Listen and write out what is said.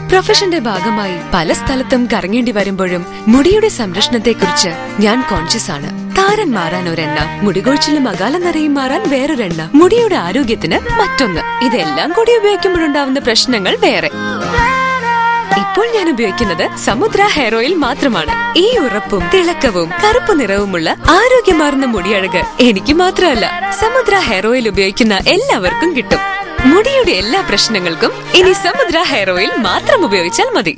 പ്രൊഫഷന്റെ ഭാഗമായി പല സ്ഥലത്തും കറങ്ങേണ്ടി വരുമ്പോഴും മുടിയുടെ സംരക്ഷണത്തെക്കുറിച്ച് ഞാൻ കോൺഷ്യസ് ആണ് താരൻ മാറാൻ ഒരെണ്ണ മുടികൊഴിച്ചിലും അകാലം നിറയും മാറാൻ വേറൊരെണ്ണ മുടിയുടെ ആരോഗ്യത്തിന് മറ്റൊന്ന് ഇതെല്ലാം കൂടി ഉപയോഗിക്കുമ്പോഴുണ്ടാവുന്ന പ്രശ്നങ്ങൾ വേറെ ഇപ്പോൾ ഞാൻ ഉപയോഗിക്കുന്നത് സമുദ്ര ഹെയർ ഓയിൽ മാത്രമാണ് ഈ ഉറപ്പും തിളക്കവും കറുപ്പ് നിറവുമുള്ള ആരോഗ്യമാർന്ന മുടിയഴക് എനിക്ക് മാത്രമല്ല സമുദ്ര ഹെയർ ഓയിൽ ഉപയോഗിക്കുന്ന എല്ലാവർക്കും കിട്ടും മുടിയുടെ എല്ലാ പ്രശ്നങ്ങൾക്കും ഇനി സമുദ്ര ഹെയർ ഓയിൽ മാത്രം ഉപയോഗിച്ചാൽ മതി